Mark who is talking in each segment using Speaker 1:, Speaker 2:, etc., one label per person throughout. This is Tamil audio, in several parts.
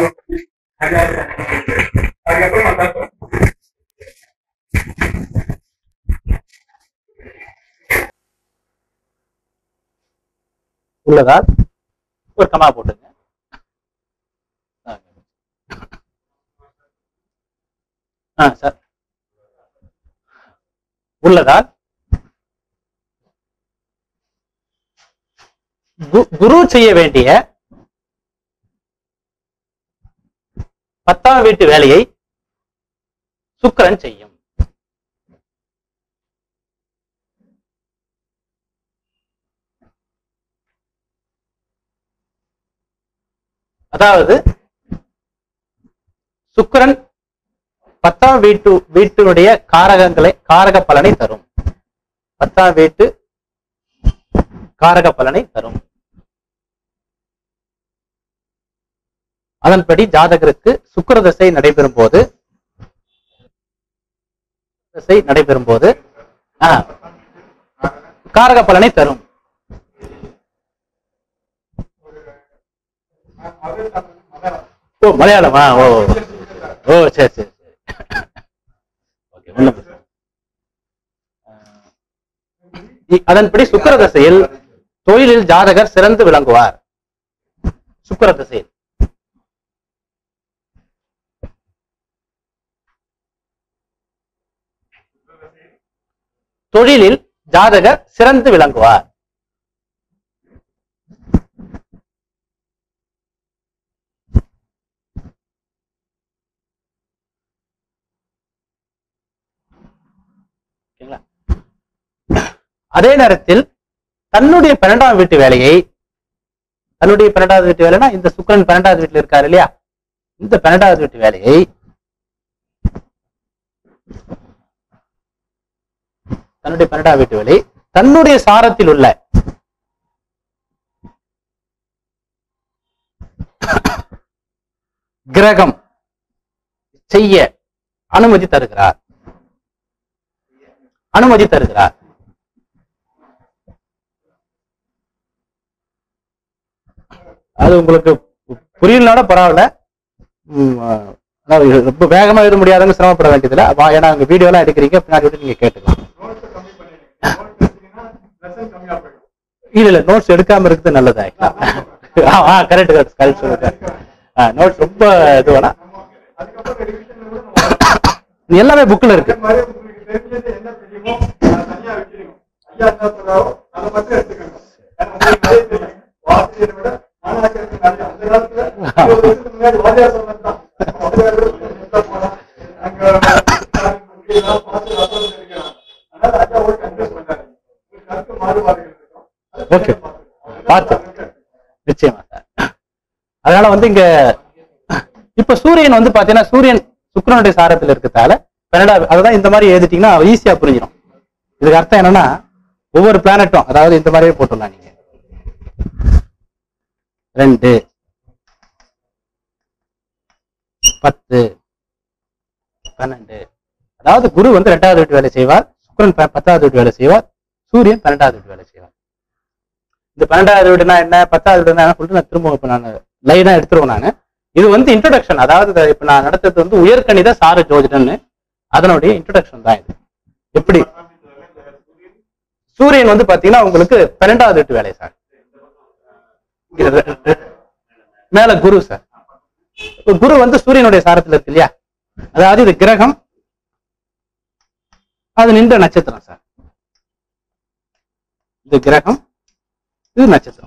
Speaker 1: அதுக்கப்புறம் நான்
Speaker 2: உள்ளதா ஒரு கமா போட்டுங்க ஆ சார் உள்ளதால் கு- குரு செய்ய வேண்டிய பத்தாம் வீட்டு வேலையை சுக்கிரன் செய்யும் அதாவது சுக்கிரன் பத்தாம் வீட்டு வீட்டினுடைய காரகங்களை காரக பலனை தரும் பத்தாம் வீட்டு காரக பலனை தரும் அதன்படி ஜாதகருக்கு சுக்கிர தசை நடைபெறும் போது தசை நடைபெறும் போது ஆ, காரக பலனை தரும் ஓ மலையாளமா ஓ ஓ சரி சரி சரி ஓகே ஒண்ணும் பிரச்சனை இல்ல. ஆஹ், இ- அதன்படி சுக்கிர தசையில் தொழிலில் ஜாதகர் சிறந்து விளங்குவார் சுக்கிர தசையில் தொழிலில் ஜாதகர் சிறந்து விளங்குவார் ஓகேங்களா? அதே நேரத்தில் தன்னுடைய பன்னெண்டாம் வீட்டு வேலையை தன்னுடைய பன்னெண்டாவது வீட்டு வேலைனா இந்த சுக்கிரன் பன்னெண்டாவது வீட்டுல இருக்காரு இல்லையா இந்த பன்னெண்டாவது வீட்டு வேலையை தன்னுடைய பன்னெண்டாவது வீட்டு வேலை தன்னுடைய சாரத்தில் உள்ள கிரகம் செய்ய அனுமதி தருகிறார் அனுமதி தருகிறார் அது உங்களுக்கு புரியலனால பரவாயில்ல உம், அதாவது இது ரொம்ப வேகமா எழுத முடியாதவங்க சிரமப்பட வேண்டியதில்ல வா- ஏன்னா அங்க வீடியோ எல்லாம் எடுக்கிறீங்க பின்னாடி விட்டு நீங்க கேட்டுக்கலாம்
Speaker 1: நோட்ஸ் கம்மி பண்ணிடுங்க நோட்ஸ் எடுத்தீங்கன்னா லெசன் கம்மியா போயிடும்
Speaker 2: இல்ல இல்ல நோட்ஸ் எடுக்காம இருக்குது நல்லது ஆ கரெக்ட் கரெக்ட் கரெக்ட் சொல்லுங்க நோட்ஸ் ரொம்ப இது வேணா
Speaker 1: அதுக்கப்புறம் ரிவிஷன்ல கூட நம்ம
Speaker 2: இது எல்லாமே புக்ல இருக்கு
Speaker 1: அதே மாதிரி உங்களுக்கு தெரிஞ்சது என்ன தெரியுமோ அதை தனியா வச்சிருங்க ஐயா என்ன சொல்றாரோ அதை மட்டும் எடுத்துக்கோங்க ஏன்னா உங்களுக்கு நிறைய தெரியும் வாசியரை விட மாணாக்கருக்கு நிறைய அந்த காலத்துல இருபது வருஷத்துக்கு முன்னாடி வாதியார் சொன்னதுதான் வாதியார் கூட போனா அங்க இதெல்லாம் பார்த்து ரசம் தெரிவிக்கிறாங்க அதனால ஐயாவோட கன்ஃபியூஸ் பண்ணாரு உங்களுக்கு கருத்து மாறுபாடுகள் இருக்கும் அதை
Speaker 2: Okay.
Speaker 1: பார்த்து
Speaker 2: பார்த்து. நிச்சயமா சார் அதனால வந்து இங்க இப்ப சூரியன் வந்து பாத்தீங்கன்னா சூரியன் சுக்கிரனுடைய சாரத்தில் இருக்கிறதால பன்னெண்டாவது அதுதான் இந்த மாதிரி எழுதிட்டீங்கன்னா ஈஸியா புரிஞ்சிடும் இதுக்கு அர்த்தம் என்னன்னா ஒவ்வொரு பிளானட்டும் அதாவது இந்த மாதிரியே போட்டுடலாம் நீங்க ரெண்டு பத்து பன்னெண்டு அதாவது குரு வந்து ரெண்டாவது வீட்டு வேலை செய்வார் சுக்கிரன் ப- பத்தாவது வீட்டு வேலை செய்வார் சூரியன் பன்னெண்டாவது வீட்டு வேலை செய்வார் இந்த பன்னெண்டாவது வீடுனா என்ன பத்தாவது வீடுனா என்ன சொல்லிட்டு நான் திரும்ப இப்ப நான் லைனா எடுத்துருவேன் நான் இது வந்து இன்ட்ரோடக்ஷன் அதாவது இத இப்ப நான் நடத்துறது வந்து உயர்கணித சார ஜோதிடம்னு அதனுடைய இன்ட்ரோடக்ஷன் தான் இது எப்படி சூரியன் வந்து பாத்தீங்கன்னா உங்களுக்கு பன்னெண்டாவது வீட்டு வேலை சார் இது ரெ- ரெ- மேல குரு சார் இப்ப குரு வந்து சூரியனுடைய சாரத்துல இருக்கு இல்லையா அதாவது இது கிரகம் அது நின்ற நட்சத்திரம் சார் இது கிரகம் இது நட்சத்திரம்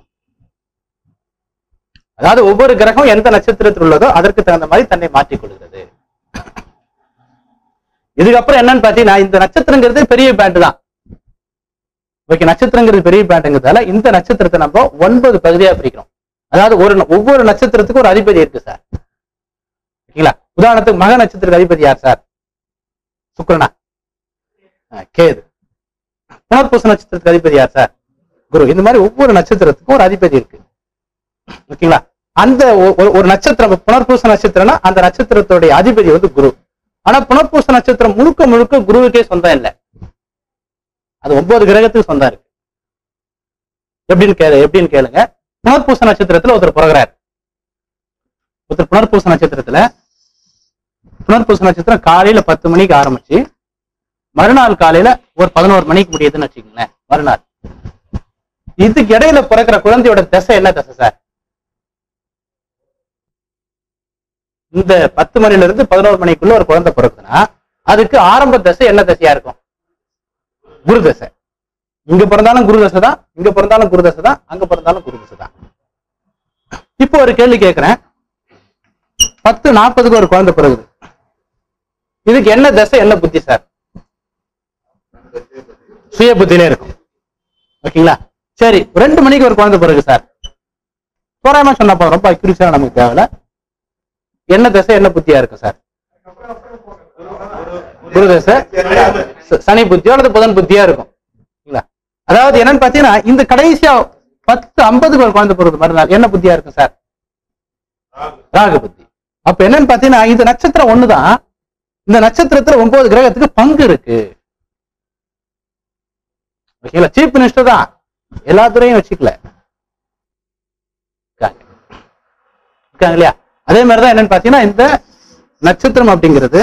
Speaker 2: அதாவது ஒவ்வொரு கிரகம் எந்த நட்சத்திரத்தில் உள்ளதோ அதற்கு தகுந்த மாதிரி தன்னை மாற்றிக் கொள்கிறது இதுக்கப்புறம் என்னன்னு பாத்தீங்கன்னா இந்த நட்சத்திரங்கிறது பெரிய பேண்ட் தான் ஓகே நட்சத்திரங்கிறது பெரிய பேண்ட்ங்கிறதால இந்த நட்சத்திரத்தை நம்ம ஒன்பது பகுதியா பிரிக்கிறோம் அதாவது ஒரு ந- ஒவ்வொரு நட்சத்திரத்துக்கும் ஒரு அதிபதி இருக்கு சார் ஓகேங்களா உதாரணத்துக்கு மக நட்சத்திரத்துக்கு அதிபதி யார் சார் சுக்கிரனா ஆ, கேது புனர்பூச நட்சத்திரத்துக்கு அதிபதி யார் சார் குரு இந்த மாதிரி ஒவ்வொரு நட்சத்திரத்துக்கும் ஒரு அதிபதி இருக்கு ஓகேங்களா அந்த ஒ- ஒரு- ஒரு நட்சத்திரம் இப்ப புனர்பூச நட்சத்திரம்னா அந்த நட்சத்திரத்துடைய அதிபதி வந்து குரு ஆனா புனர்பூச நட்சத்திரம் முழுக்க முழுக்க குருவுக்கே சொந்தம் இல்லை அது ஒன்பது கிரகத்துக்கு சொந்தம் இருக்கு எப்படின்னு கேளு எப்படின்னு கேளுங்க புனர்பூச நட்சத்திரத்துல ஒருத்தர் பிறகுறாரு ஒருத்தர் புனர்பூச நட்சத்திரத்துல புனர்பூச நட்சத்திரம் காலையில பத்து மணிக்கு ஆரம்பிச்சு மறுநாள் காலையில ஒரு பதினோரு மணிக்கு முடியுதுன்னு வச்சுக்கோங்களேன் மறுநாள் இதுக்கு இடையில பிறக்கிற குழந்தையோட தசை என்ன தசை சார் இந்த பத்து மணில இருந்து பதினோரு மணிக்குள்ள ஒரு குழந்தை பிறக்குதுன்னா அதுக்கு ஆரம்ப தசை என்ன தசையா இருக்கும் குரு தசை இங்க பிறந்தாலும் குரு தசை தான் இங்க பிறந்தாலும் குரு தசை தான் அங்க பிறந்தாலும் குரு தசை தான் இப்போ ஒரு கேள்வி கேட்கிறேன் பத்து நாற்பதுக்கு ஒரு குழந்தை பிறகுது இதுக்கு என்ன தசை என்ன புத்தி சார் சுய புத்தியிலே இருக்கும் ஓகேங்களா சரி ரெண்டு மணிக்கு ஒரு குழந்தை பிறகு சார் தோராயமா சொன்னா போதும் ரொம்ப அக்யூரிஸா நமக்கு தேவையில்ல என்ன தசை என்ன புத்தியா இருக்கும் சார் குரு தசை ச- சனி புத்தியோ அல்லது புதன் புத்தியா இருக்கும் சரிங்களா? அதாவது என்னன்னு பாத்தீங்கன்னா இந்த கடைசியா பத்து ஐம்பதுக்கு ஒரு குழந்தை பிறகு மறுநாள் என்ன புத்தியா இருக்கும் சார் ராகு புத்தி அப்ப என்னன்னு பாத்தீங்கன்னா இந்த நட்சத்திரம் ஒண்ணுதான் இந்த நட்சத்திரத்துல ஒன்பது கிரகத்துக்கு பங்கு இருக்கு ஓகேங்களா சீஃப் மினிஸ்டர் தான் எல்லா துறையும் வச்சுக்கல இருக்காங்க. இருக்காங்க இல்லையா அதே மாதிரிதான் என்னன்னு பாத்தீங்கன்னா இந்த நட்சத்திரம் அப்படிங்கிறது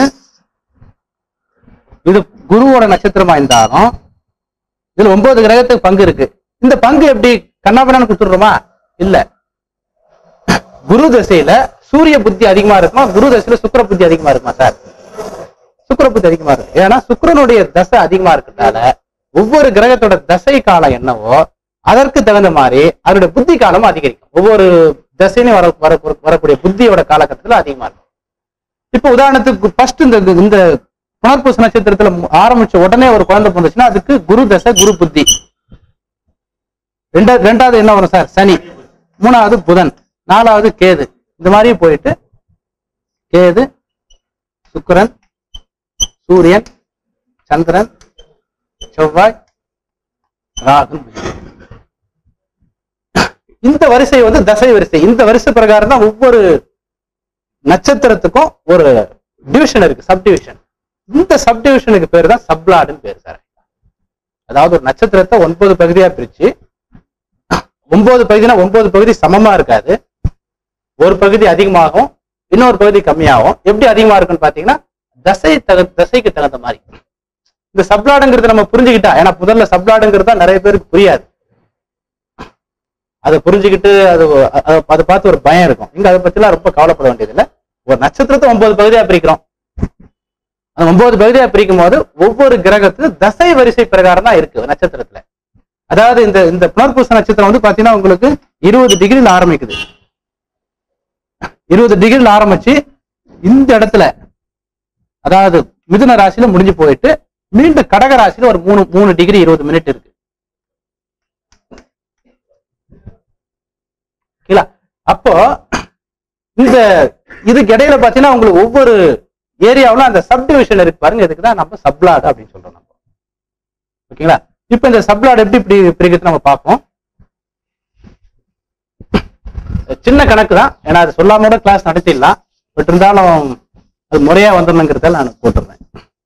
Speaker 2: இது குருவோட நட்சத்திரமா இருந்தாலும் இதுல ஒன்பது கிரகத்துக்கு பங்கு இருக்கு இந்த பங்கு எப்படி கண்ணாபண்ணான்னு கொடுத்துடுறோமா இல்ல குரு தசையில சூரிய புத்தி அதிகமா இருக்குமா குரு தசையில சுக்கிர புத்தி அதிகமா இருக்குமா சார் சுக்கிர புத்தி அதிகமா இருக்கு ஏன்னா சுக்கிரனுடைய தசை அதிகமா இருக்கிறதால ஒவ்வொரு கிரகத்தோட தசை காலம் என்னவோ அதற்கு தகுந்த மாதிரி அதோட புத்தி காலமும் அதிகரிக்கும் ஒவ்வொரு தசையிலும் வர வர வரக்கூடிய புத்தியோட காலகட்டத்துல அதிகமா இருக்கும் இப்போ உதாரணத்துக்கு ஃபர்ஸ்ட் இந்த இந்த புனர்பூச நட்சத்திரத்துல மு- ஆரம்பிச்ச உடனே ஒரு குழந்தை பிறந்துச்சுன்னா அதுக்கு குரு தசை குரு புத்தி ரெண்டா ரெண்டாவது என்ன வரும் சார் சனி மூணாவது புதன் நாலாவது கேது இந்த மாதிரி போயிட்டு கேது சுக்கிரன் சூரியன் சந்திரன் செவ்வாய் ராகு இந்த வரிசை வந்து தசை வரிசை இந்த வரிசை பிரகாரம் தான் ஒவ்வொரு நட்சத்திரத்துக்கும் ஒரு டிவிஷன் இருக்கு சப் டிவிஷன் இந்த சப் டிவிஷனுக்கு பேர் தான் சப்லாடுன்னு பேர் சார் அதாவது ஒரு நட்சத்திரத்தை ஒன்பது பகுதியா பிரிச்சு ஒன்பது பகுதினா ஒன்பது பகுதி சமமா இருக்காது ஒரு பகுதி அதிகமாகும் இன்னொரு பகுதி கம்மியாகும் எப்படி அதிகமா இருக்குன்னு பாத்தீங்கன்னா தசை தக தசைக்கு தகுந்த மாதிரி இந்த சப்லாடுங்கிறது நம்ம புரிஞ்சுக்கிட்டா ஏன்னா முதல்ல சப்லாடுங்கிறது தான் நிறைய பேருக்கு புரியாது அதை புரிஞ்சுக்கிட்டு அது அ- அதை பார்த்து ஒரு பயம் இருக்கும் இங்க அதை பத்திலாம் ரொம்ப கவலைப்பட வேண்டியதில்லை ஒரு நட்சத்திரத்தை ஒன்பது பகுதியா பிரிக்கிறோம் அந்த ஒன்பது பகுதியா பிரிக்கும் போது ஒவ்வொரு கிரகத்துக்கு தசை வரிசை பிரகாரம் தான் இருக்கு நட்சத்திரத்துல அதாவது இந்த இந்த புனர்பூச நட்சத்திரம் வந்து பாத்தீங்கன்னா உங்களுக்கு இருபது டிகிரில ஆரம்பிக்குது இருபது டிகிரில ஆரம்பிச்சு இந்த இடத்துல அதாவது மிதுன ராசியில முடிஞ்சு போயிட்டு மீண்டும் கடக ராசியில ஒரு மூணு மூணு டிகிரி இருபது மினிட் இருக்கு ஓகேங்களா அப்போ இந்த இதுக்கு இடையில பாத்தீங்கன்னா உங்களுக்கு ஒவ்வொரு ஏரியாவுல அந்த சப் டிவிஷன் இருக்கு பாருங்க இதுக்கு தான் நம்ம சப்லாட் அப்படின்னு சொல்றோம் நம்ம ஓகேங்களா இப்போ இந்த சப்லாட் எப்படி இப்படி பிரிக்கிறது நம்ம பார்ப்போம் சின்ன கணக்கு தான் ஏன்னா அது சொல்லாம கூட கிளாஸ் நடத்திடலாம் பட் இருந்தாலும் அது முறையா வந்துடணுங்கிறதால நான் போட்டுறேன்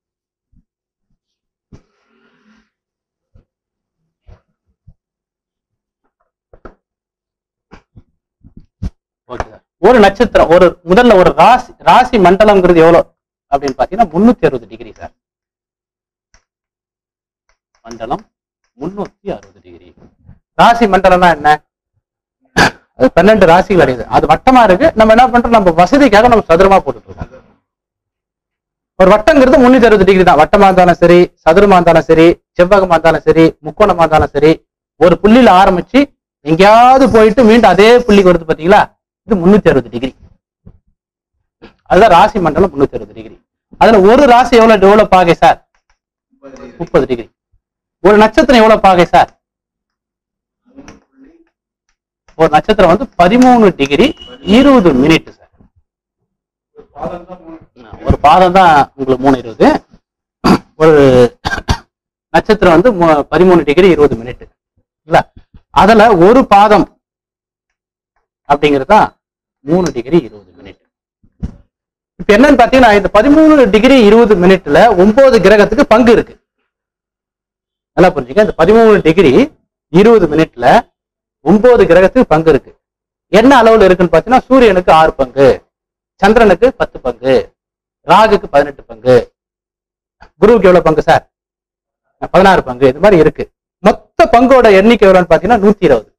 Speaker 2: ஓகே சார் ஒரு நட்சத்திரம் ஒரு முதல்ல ஒரு ராசி ராசி மண்டலம்ங்கிறது எவ்வளவு அப்படின்னு பாத்தீங்கன்னா முன்னூத்தி அறுபது டிகிரி சார் மண்டலம் முன்னூத்தி அறுபது டிகிரி ராசி மண்டலம்னா என்ன அது பன்னெண்டு ராசிகள் அடையுது அது வட்டமா இருக்கு நம்ம என்ன பண்றோம் நம்ம வசதிக்காக நம்ம சதுரமா போட்டுட்டு இருக்கோம் ஒரு வட்டங்கிறது முன்னூத்தி அறுபது டிகிரி தான் வட்டமா இருந்தாலும் சரி சதுரமா இருந்தாலும் சரி செவ்வகமா இருந்தாலும் சரி முக்கோணமா இருந்தாலும் சரி ஒரு புள்ளியில ஆரம்பிச்சு எங்கேயாவது போயிட்டு மீண்டும் அதே புள்ளிக்கு வருது பாத்தீங்களா இது முன்னூத்தி அறுபது டிகிரி அதுதான் ராசி மண்டலம் முன்னூத்தி அறுபது டிகிரி அதுல ஒரு ராசி எவ்வளவு எவ்வளவு பாகை சார் முப்பது டிகிரி ஒரு நட்சத்திரம் எவ்வளவு பாகை சார் ஒரு நட்சத்திரம் வந்து பதிமூணு டிகிரி இருபது மினிட் சார்
Speaker 1: பாதம் தான் மூணு
Speaker 2: ஒரு பாதம் தான் உங்களுக்கு மூணு இருபது ஒரு நட்சத்திரம் வந்து மு- பதிமூணு டிகிரி இருபது மினிட் இல்ல அதுல ஒரு பாதம் அப்படிங்கிறது தான் மூணு டிகிரி இருபது மினிட் இப்ப என்னன்னு பாத்தீங்கன்னா இந்த பதிமூணு டிகிரி இருபது மினிட்ல ஒன்பது கிரகத்துக்கு பங்கு இருக்கு நல்லா புரிஞ்சுக்க இந்த பதிமூணு டிகிரி இருபது மினிட்ல ஒன்பது கிரகத்துக்கு பங்கு இருக்கு என்ன அளவுல இருக்குன்னு பாத்தீங்கன்னா சூரியனுக்கு ஆறு பங்கு சந்திரனுக்கு பத்து பங்கு ராகுக்கு பதினெட்டு பங்கு குருவுக்கு எவ்வளவு பங்கு சார் பதினாறு பங்கு இது மாதிரி இருக்கு மொத்த பங்கோட எண்ணிக்கை எவ்வளவுன்னு பாத்தீங்கன்னா நூத்தி இருபது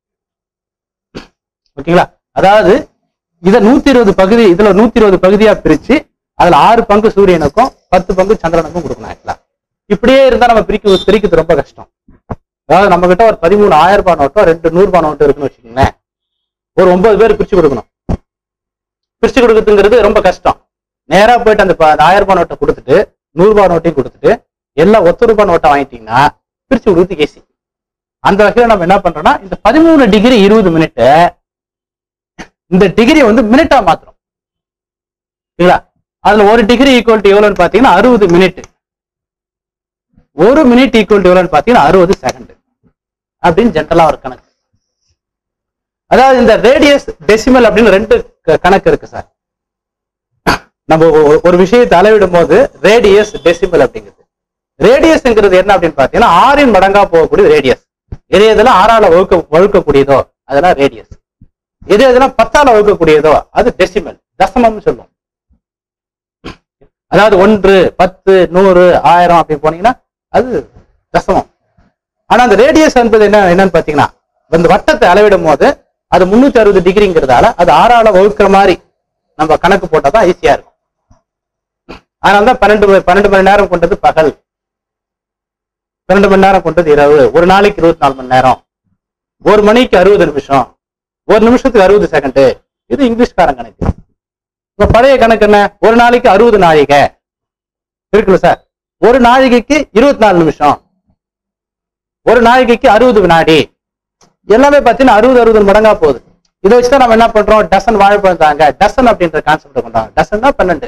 Speaker 2: ஓகேங்களா அதாவது இத நூத்தி இருபது பகுதி இதுல நூத்தி இருபது பகுதியா பிரிச்சு அதுல ஆறு பங்கு சூரியனுக்கும் பத்து பங்கு சந்திரனுக்கும் கொடுக்கணும் ஆக்சுவலா இப்படியே இருந்தா நம்ம பிரிக்க பிரிக்கிறது ரொம்ப கஷ்டம் அதாவது நம்ம கிட்ட ஒரு பதிமூணு ஆயிரம் ரூபாய் நோட்டோ ரெண்டு நூறு ரூபாய் நோட்டு இருக்குன்னு வச்சுக்கோங்களேன் ஒரு ஒன்பது பேர் பிரிச்சு கொடுக்கணும் பிரிச்சு கொடுக்குறதுங்கிறது ரொம்ப கஷ்டம் நேரா போயிட்டு அந்த ப- அந்த ஆயிரம் ரூபாய் நோட்டை கொடுத்துட்டு நூறு ரூபாய் நோட்டையும் கொடுத்துட்டு எல்லாம் ஒத்த ரூபாய் நோட்டை வாங்கிட்டீங்கன்னா பிரிச்சு கொடுக்குறது ஈஸி அந்த வகையில நம்ம என்ன பண்றோம்னா இந்த பதிமூணு டிகிரி இருபது மினிட் இந்த டிகிரி வந்து மினிட்டா மாத்துறோம் சரிங்களா அதுல ஒரு டிகிரி ஈக்குவல் டு எவ்வளவுன்னு பாத்தீங்கன்னா அறுபது மினிட் ஒரு மினிட் ஈக்குவல் டு எவ்வளவுன்னு பாத்தீங்கன்னா அறுபது செகண்ட் அப்படின்னு ஜென்ரலா ஒரு கணக்கு அதாவது இந்த ரேடியஸ் டெசிமல் அப்படின்னு ரெண்டு க- கணக்கு இருக்கு சார் நம்ம ஒ- ஒரு விஷயத்தை அளவிடும் போது ரேடியஸ் டெசிமல் அப்படிங்கிறது ரேடியஸ்ங்கிறது என்ன அப்படின்னு பாத்தீங்கன்னா ஆறின் மடங்கா போகக்கூடிய ரேடியஸ் எது எதெல்லாம் ஆறால வகுக்க வகுக்கக்கூடியதோ அதெல்லாம் ரேடியஸ் எது எதெல்லாம் பத்தால வகுக்கக்கூடியதோ அது டெசிமல் தசமம்னு சொல்லுவோம் அதாவது ஒன்று பத்து நூறு ஆயிரம் அப்படி போனீங்கன்னா அது தசமம் ஆனா அந்த ரேடியஸ் என்பது என்ன என்னன்னு பாத்தீங்கன்னா இந்த வட்டத்தை அளவிடும் போது அது முன்னூத்தி அறுபது டிகிரிங்கிறதால அது ஆறால வகுக்கிற மாதிரி நம்ம கணக்கு போட்டா தான் ஈஸியா இருக்கும் அதனால தான் பன்னெண்டு மணி- பன்னெண்டு மணி நேரம் கொண்டது பகல் பன்னெண்டு மணி நேரம் கொண்டது இரவு ஒரு நாளைக்கு இருபத்தி நாலு மணி நேரம் ஒரு மணிக்கு அறுபது நிமிஷம் ஒரு நிமிஷத்துக்கு அறுபது செகண்ட் இது இங்கிலீஷ்காரன் கணக்கு இப்ப பழைய கணக்கு என்ன ஒரு நாளைக்கு அறுபது நாழிகை இருக்குல்ல சார் ஒரு நாழிகைக்கு இருபத்தி நாலு நிமிஷம் ஒரு நாழிகைக்கு அறுபது வினாடி எல்லாமே பார்த்தீங்கன்னா அறுபது அறுபது மடங்கா போகுது இதை வச்சுதான் நம்ம என்ன பண்றோம் டசன் வாழைப்பழம் தாங்க டசன் அப்படின்ற கான்செப்ட் கொண்டாங்க டசன் தான் பன்னெண்டு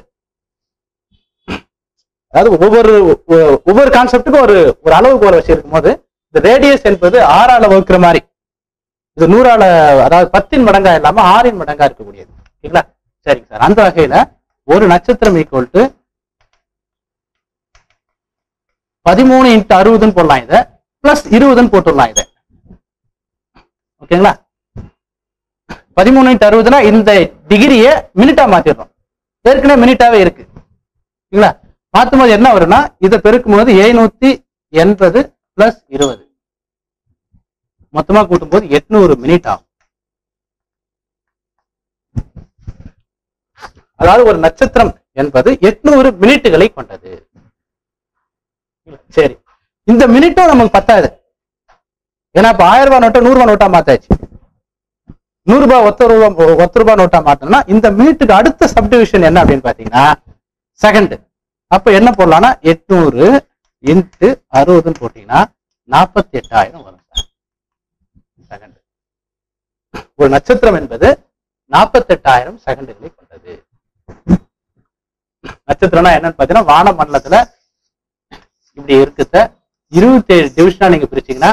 Speaker 2: அதாவது ஒவ்வொரு ஒ- ஒவ்வொரு கான்செப்ட்டுக்கும் ஒரு ஒரு அளவுகோலை வச்சிருக்கும் போது இந்த ரேடியஸ் என்பது ஆறால வகுக்கிற மாதிரி இது நூறால அதாவது பத்தின் மடங்கா இல்லாம ஆறின் மடங்கா இருக்கக்கூடியது ஓகேங்களா சரிங்க சார் அந்த வகையில ஒரு நட்சத்திரம் ஈக்குவல் டு பதிமூணு இன்ட்டு அறுபதுன்னு போடலாம் இதை பிளஸ் இருபதுன்னு போட்டுடலாம் இதை ஓகேங்களா பதிமூணு இன்ட்டு அறுபதுனா இந்த டிகிரியை மினிட்டா மாத்திடுறோம் ஏற்கனவே மினிட்டாவே இருக்கு சரிங்களா மாத்தும் போது என்ன வரும்னா இதை பெருக்கும் போது எழுநூத்தி எண்பது பிளஸ் இருபது மொத்தமா கூட்டும் போது எட்நூறு மினிட் ஆகும் அதாவது ஒரு நட்சத்திரம் என்பது எட்நூறு மினிட்டுகளை கொண்டது சரி இந்த மினிட்டும் நமக்கு பத்தாது ஏன்னா இப்ப ஆயிரம் ரூபாய் நோட்டை நூறு ரூபாய் நோட்டா மாத்தாச்சு நூறு ரூபாய் ஒத்த ரூபாய் ஒத்த ரூபாய் நோட்டா மாத்தணும்னா இந்த மினிட்டுக்கு அடுத்த சப்டிவிஷன் என்ன அப்படின்னு பாத்தீங்கன்னா செகண்ட் அப்ப என்ன போடலாம்னா எட்நூறு இன்ட்டு அறுபதுன்னு போட்டீங்கன்னா நாற்பத்தி எட்டாயிரம் வரும் சார் செகண்ட் ஒரு நட்சத்திரம் என்பது நாற்பத்தெட்டாயிரம் செகண்டுகளை கொண்டது நட்சத்திரம்னா என்னன்னு பாத்தீங்கன்னா வான மண்டலத்துல இப்படி இருக்குத இருபத்தி ஏழு டிவிஷனா நீங்க பிரிச்சீங்கன்னா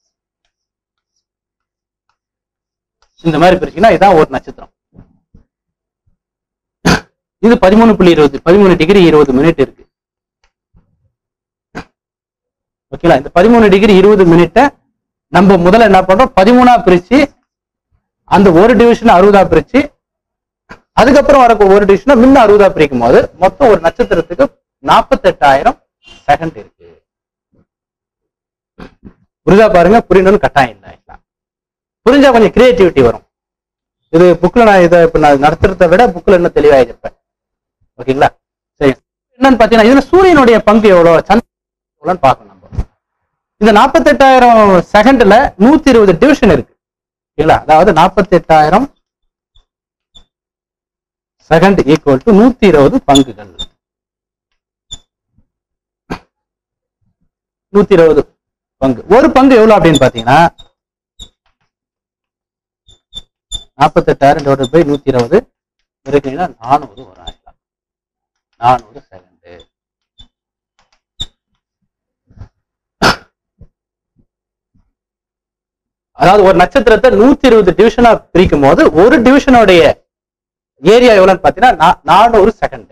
Speaker 2: இந்த மாதிரி பிரிச்சீங்கன்னா இதான் ஒரு நட்சத்திரம் இது பதிமூணு புள்ளி இருபது பதிமூணு டிகிரி இருபது மினிட் இருக்கு ஓகேங்களா இந்த பதிமூணு டிகிரி இருபது மினிட்டை நம்ம முதல்ல என்ன பண்றோம் பதிமூணா பிரிச்சு அந்த ஒரு டிவிஷன் அறுபதா பிரிச்சு அதுக்கப்புறம் வரக்கு ஒரு டிவிஷனை முன்ன அறுபதா பிரிக்கும் போது மொத்தம் ஒரு நட்சத்திரத்துக்கு நாற்பத்தெட்டாயிரம் செகண்ட் இருக்கு புரிதா பாருங்க புரியணும்னு கட்டாயம் இல்லை புரிஞ்சா கொஞ்சம் கிரியேட்டிவிட்டி வரும் இது புக்ல நான் இதை இப்ப நான் நடத்துறதை விட புக்ல இன்னும் தெளிவாயிருப்பேன் ஓகேங்களா சரி என்னன்னு பாத்தீங்கன்னா இதுல சூரியனுடைய பங்கு எவ்வளவு சந்திரன் எவ்வளவுன்னு பார்க்கணும் நம்ம இந்த நாற்பத்தெட்டாயிரம் செகண்ட்ல நூத்தி இருபது டிவிஷன் இருக்கு ஓகேங்களா அதாவது நாற்பத்தெட்டாயிரம் செகண்ட் ஈக்குவல் டு நூத்தி இருபது பங்குகள் நூத்தி இருபது பங்கு ஒரு பங்கு எவ்வளவு அப்படின்னு பாத்தீங்கன்னா நாற்பத்தெட்டாயிரம் டிவைட் பை நூத்தி இருபது இருக்குங்கன்னா நானூறு வரும் ஆயிரம் நானூறு செகண்ட் அதாவது ஒரு நட்சத்திரத்தை நூத்தி இருபது டிவிஷனா பிரிக்கும் போது ஒரு டிவிஷனுடைய ஏரியா எவ்வளவுன்னு பாத்தீங்கன்னா நா- நானூறு செகண்ட்